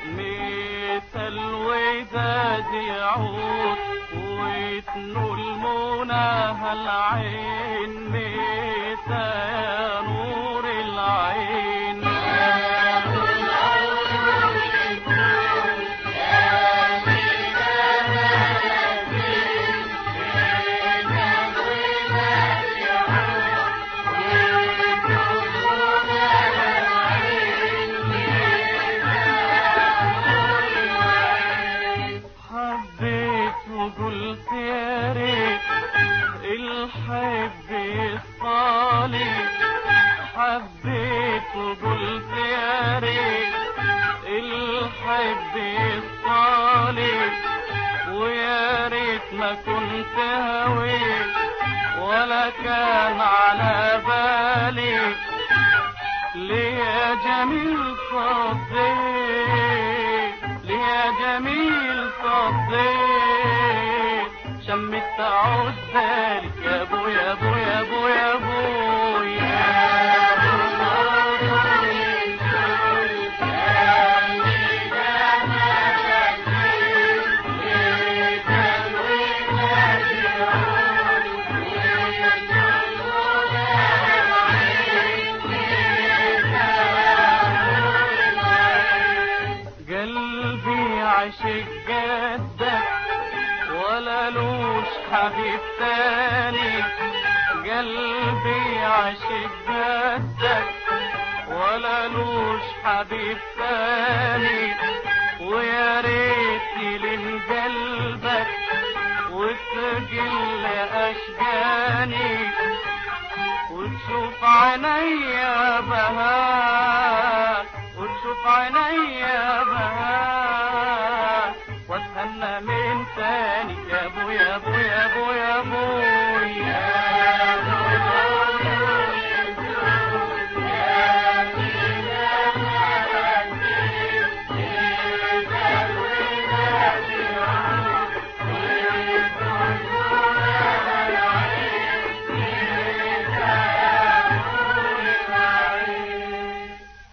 متى الوداد يعود وتنول مناها العين متى يا نور العين حبيت وقلت يا ريت الحب يصالي حبيت وقلت يا ريت الحب يصالي ويا ريت ما كنت هويت ولا كان على بالي ليه جميل صديق ليه جميل صديق شمت عزالي يا ابو يا ابو يا ابو يا ابو قلبي عشق جدك ولا لوش حبيب تاني قلبي عشق جدك ولا لوش حبيب تاني ويا ريت لين قلبك وتقل اشجاني وتشوف عينيا بهاء وتشوف عينيا بهاء